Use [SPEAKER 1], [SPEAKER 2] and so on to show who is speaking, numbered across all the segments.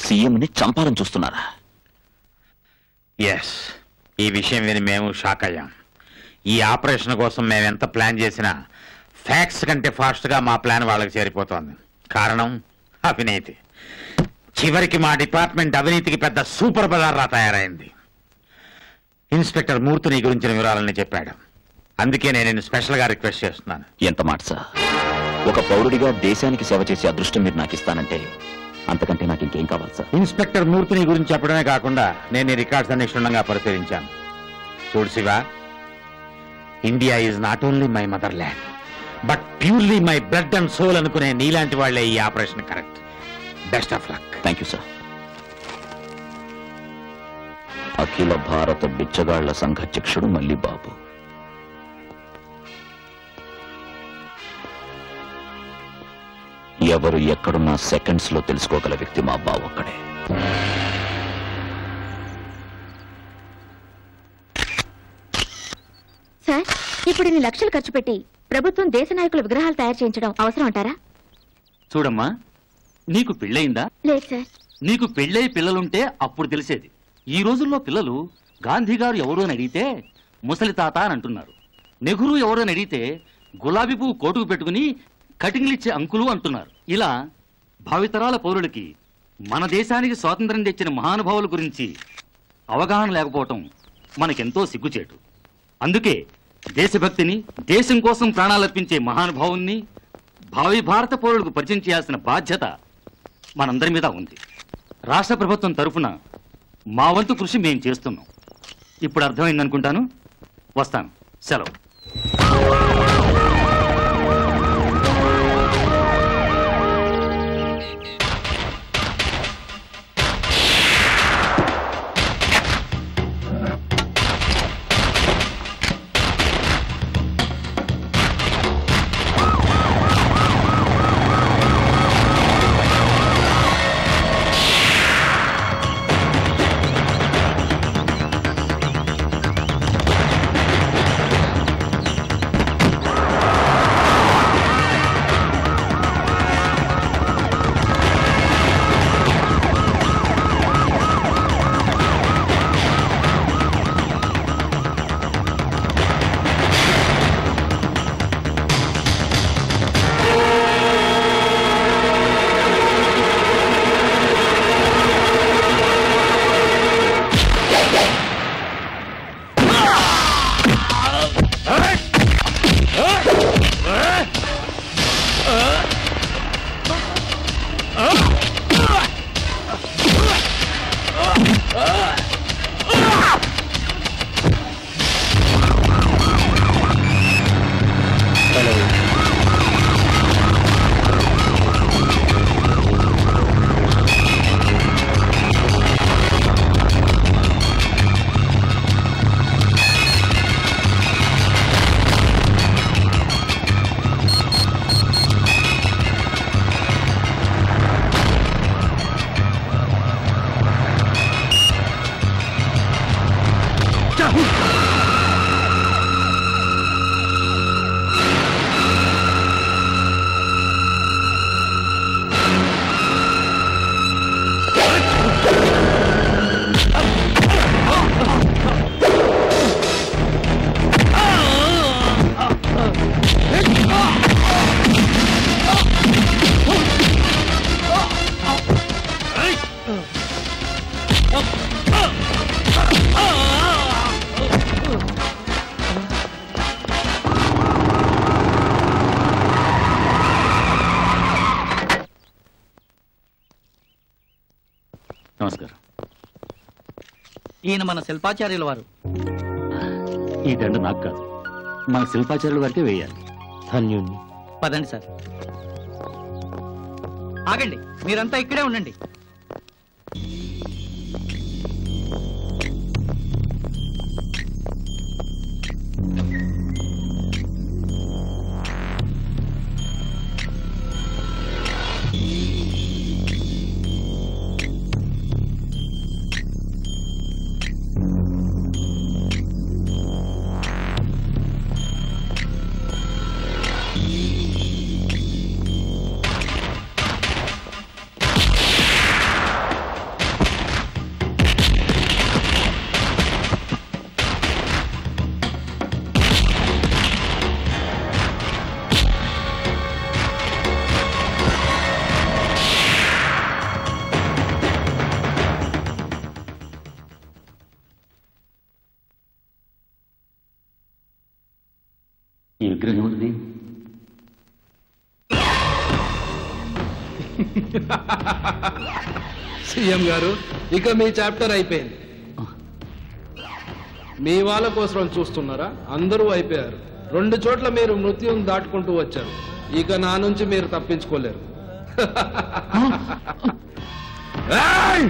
[SPEAKER 1] సీఎంని చంపాలని చూస్తున్నారా
[SPEAKER 2] ఎస్ ఈ విషయం విని మేము షాక్ అయ్యాం ఈ ఆపరేషన్ కోసం మేము ఎంత ప్లాన్ చేసినా ఫ్యాక్ట్స్ కంటే ఫాస్ట్గా మా ప్లాన్ వాళ్ళకి చేరిపోతోంది కారణం అవినీతి చివరికి మా డిపార్ట్మెంట్ అవినీతికి పెద్ద సూపర్ బజార్లా తయారైంది ఇన్స్పెక్టర్ మూర్తి నీ గురించిన వివరాలని చెప్పాడు అందుకే నేను నిన్ను స్పెషల్గా రిక్వెస్ట్ చేస్తున్నాను
[SPEAKER 1] ఎంత మాట సార్ ఒక పౌరుడిగా దేశానికి సేవ చేసే అదృష్టం మీరు నాకు ఇస్తానంటే అంతకంటే నాకు ఇంకేం కావాలి సార్
[SPEAKER 2] ఇన్స్పెక్టర్ మూర్తిని గురించి చెప్పడమే కాకుండా నేను ఈ రికార్డ్స్ అన్ని క్షుణ్ణంగా పరిశీలించాను చూడు Shiva India is not only my mother land but purely my blood and soul అనుకునే నీలాంటి వాళ్లే ఈ operation correct best of luck
[SPEAKER 1] thank you sir అఖిల భారత బిచ్చగాళ్ల సంఘాధ్యక్షుడు మల్లి బాబు ఎవరు ఎక్కడున్నా సెకండ్స్ లో తెలుసుకోగల వ్యక్తి మా బావ ఒక్కడే
[SPEAKER 3] సార్ ఇప్పుడు ఇన్ని లక్షలు ఖర్చు పెట్టి ప్రభుత్వం దేశ నాయకుల విగ్రహాలు తయారు చేయించడం అవసరం అంటారా
[SPEAKER 4] చూడమ్మా నీకు పెళ్ళయిందా
[SPEAKER 3] లేదు సార్
[SPEAKER 4] నీకు పెళ్ళై పిల్లలుంటే అప్పుడు తెలిసేది ఈ రోజుల్లో పిల్లలు గాంధీ గారు ఎవరు అని అడిగితే ముసలి తాత అని అంటున్నారు నెహ్రూ ఎవరు అని అడిగితే గులాబీ పువ్వు కోటుకు పెట్టుకుని కటింగ్లిచ్చే అంకులు అంటున్నారు ఇలా భావితరాల పౌరులకి మన దేశానికి స్వాతంత్రం తెచ్చిన మహానుభావుల గురించి అవగాహన లేకపోవటం మనకెంతో సిగ్గుచేటు అందుకే దేశభక్తిని దేశం కోసం ప్రాణాలర్పించే మహానుభావుల్ని భావి భారత పౌరులకు పరిచయం చేయాల్సిన బాధ్యత మనందరి మీద ఉంది రాష్ట్ర ప్రభుత్వం తరఫున మా వంతు కృషి మేము చేస్తున్నాం ఇప్పుడు అర్థమైందనుకుంటాను వస్తాను సెలవు నమస్కారం
[SPEAKER 5] ఈయన మన శిల్పాచార్యుల వారు
[SPEAKER 4] ఈ దండ నాకు కాదు మన శిల్పాచార్యుల వారికే వేయాలి
[SPEAKER 5] ధన్యుణ్ణి పదండి సార్ ఆగండి మీరంతా ఇక్కడే ఉండండి
[SPEAKER 2] ఆ
[SPEAKER 6] సీఎం గారు ఇక మీ చాప్టర్ అయిపోయింది మీ వాళ్ళ కోసం చూస్తున్నారా అందరూ అయిపోయారు రెండు చోట్ల మీరు మృత్యుం దాటుకుంటూ వచ్చారు ఇక నా నుంచి మీరు తప్పించుకోలేరు ఏయ్!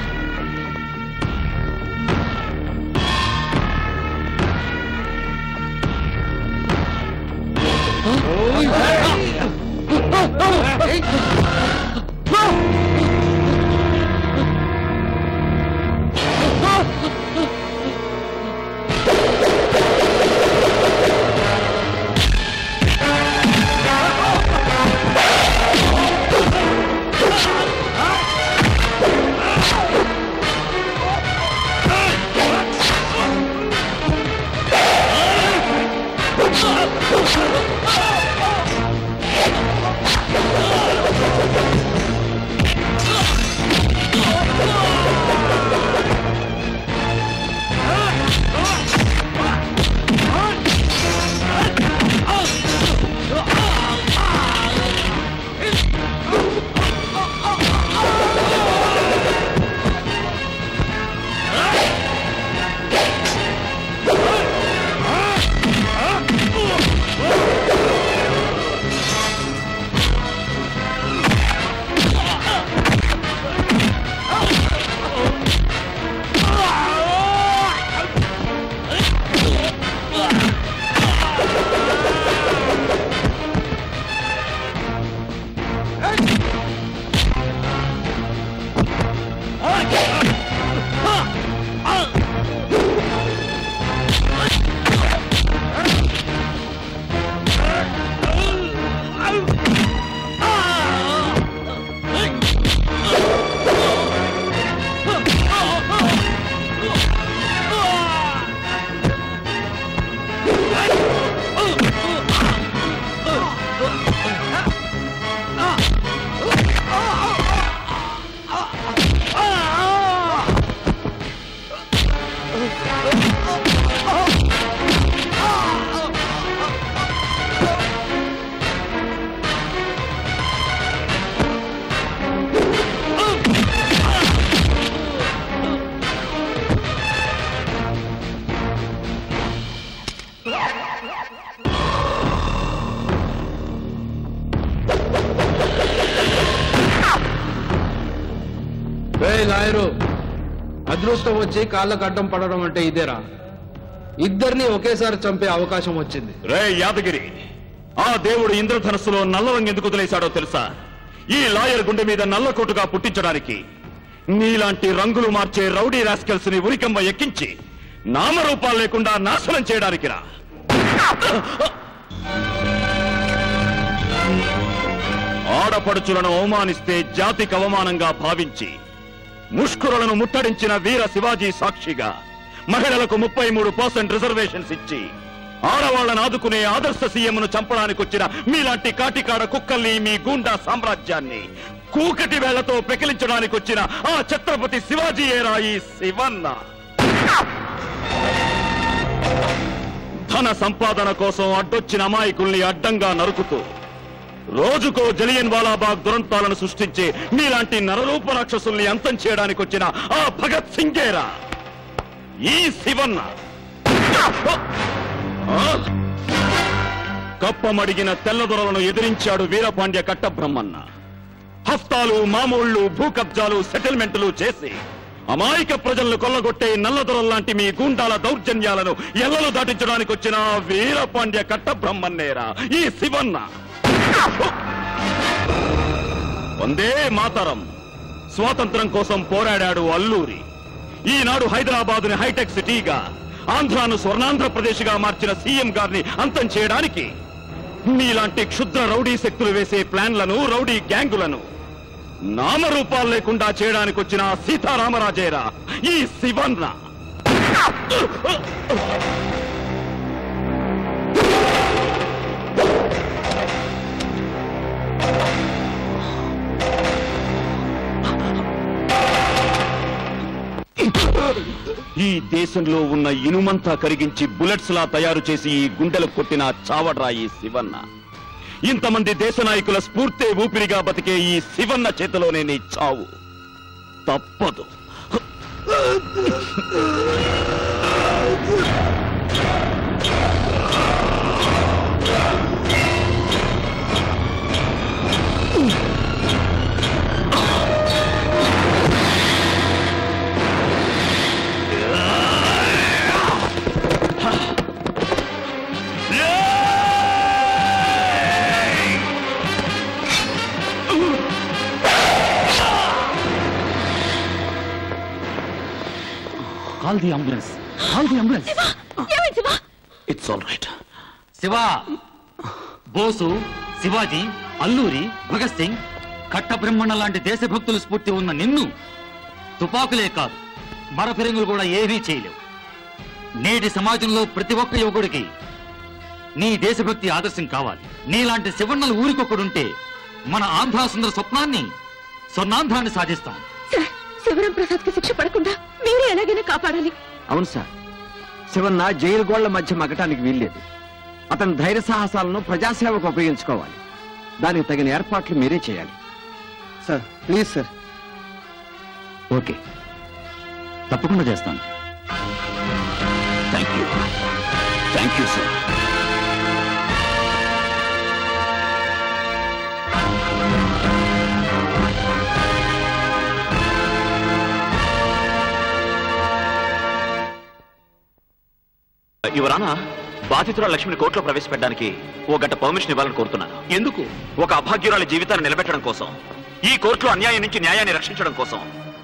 [SPEAKER 6] ఏయ్ లాయరు అదృష్టం వచ్చి కాళ్ళకు అడ్డం పడడం అంటే ఇదేరా ఇద్దరిని ఒకేసారి చంపే అవకాశం వచ్చింది
[SPEAKER 1] రే యాదగిరి ఆ దేవుడు ఇంద్రధనస్సులో నల్లరంగు ఎందుకు వదిలేశాడో తెలుసా ఈ లాయర్ గుండె మీద నల్లకోటుగా పుట్టించడానికి నీలాంటి రంగులు మార్చే రౌడీ రాస్కెల్స్ ని ఉరికమ్మ ఎక్కించి నామరూపాలు లేకుండా నాశనం చేయడానికి రా ఆడపడుచులను అవమానిస్తే జాతికి అవమానంగా భావించి ముష్కురులను ముట్టడించిన వీర శివాజీ సాక్షిగా మహిళలకు ముప్పై మూడు పర్సెంట్ రిజర్వేషన్స్ ఇచ్చి ఆడవాళ్లను ఆదుకునే ఆదర్శ సీఎంను చంపడానికి వచ్చిన మీలాంటి కాటికాడ కుక్కల్ని మీ గూండా సామ్రాజ్యాన్ని కూకటి వేళ్లతో పెకిలించడానికి వచ్చిన ఆ ఛత్రపతి శివాజీ ఏరా ఈ శివన్న ధన సంపాదన కోసం అడ్డొచ్చిన అమాయకుల్ని అడ్డంగా నరుకుతూ రోజుకో జలియన్ వాలాబాగ్ దురంతాలను సృష్టించి మీలాంటి నరరూప రాక్షసుల్ని అంతం చేయడానికి వచ్చిన ఆ భగత్ సింగేరా ఈ శివన్న ఆ? కప్పమడిగిన తెల్లదొరలను ఎదిరించాడు వీరపాండ్య కట్టబ్రహ్మన్న హస్తాలు మామూళ్లు భూ కబ్జాలు సెటిల్మెంట్లు చేసి అమాయక ప్రజలను కొల్లగొట్టే నల్లదొరల్లాంటి మీ గూండాల దౌర్జన్యాలను ఎల్లలు దాటించడానికి వచ్చిన ఆ వీరపాండ్య కట్టబ్రహ్మన్నేరా ఈ శివన్న వందే మాతరం స్వాతంత్రం కోసం పోరాడాడు అల్లూరి ఈనాడు హైదరాబాదుని హైటెక్ సిటీగా ఆంధ్రాను స్వర్ణాంధ్రప్రదేశ్ గా మార్చిన సీఎం గారిని అంతం చేయడానికి మీలాంటి క్షుద్ర రౌడీ శక్తులు వేసే ప్లాన్లను రౌడీ గ్యాంగులను నామరూపాలు లేకుండా చేయడానికి వచ్చిన ఆ సీతారామరాజేరా ఈ శివన్న ఈ దేశంలో ఉన్న ఇనుమంతా కరిగించి బుల్లెట్స్ లా తయారు చేసి ఈ గుండెలు కొట్టిన చావడ్రా ఈ శివన్న ఇంతమంది దేశ నాయకుల స్ఫూర్తే ఊపిరిగా బతికే ఈ శివన్న చేతిలోనే నీ చావు తప్పదు
[SPEAKER 4] call the ambulance call the ambulance
[SPEAKER 3] ఏమైంది Shiva
[SPEAKER 1] it's all right
[SPEAKER 4] Shiva Bose Shivaji Alluri Bhagat Singh కట్టబ్రహ్మణ లాంటి దేశభక్తుల స్ఫూర్తి ఉన్న నిన్ను తుపాకులే కాదు మరఫిరంగులు కూడా ఏమీ చేయలేవు నేటి సమాజంలో ప్రతి ఒక్క యువకుడికి నీ దేశభక్తి ఆదర్శం కావాలి నీలాంటి శివన్నలు ఊరికొక్కడుంటే మన ఆంధ్రా సుందర స్వప్నాన్ని స్వర్ణాంధ్రాన్ని సాధిస్తాం
[SPEAKER 3] సార్ శివరాం ప్రసాద్ కి శిక్ష పడకుండా మీరే ఎలాగైనా కాపాడాలి
[SPEAKER 7] అవును సార్ శివన్న జైలు గోళ్ల మధ్య మగటానికి వీల్లేదు అతని ధైర్య సాహసాలను ప్రజాసేవకు ఉపయోగించుకోవాలి దానికి తగిన ఏర్పాట్లు మీరే చేయాలి సార్ ప్లీజ్ సార్
[SPEAKER 4] ఓకే తప్పకుండా చేస్తాను
[SPEAKER 1] thank you thank you sir యువరానా బాధితురాలు లక్ష్మిని కోర్టులో ప్రవేశపెట్టడానికి ఓ గంట పర్మిషన్ ఇవ్వాలని కోరుతున్నాను ఎందుకు ఒక అభాగ్యురాలి జీవితాన్ని నిలబెట్టడం కోసం ఈ కోర్టులో అన్యాయం నుంచి న్యాయాన్ని రక్షించడం కోసం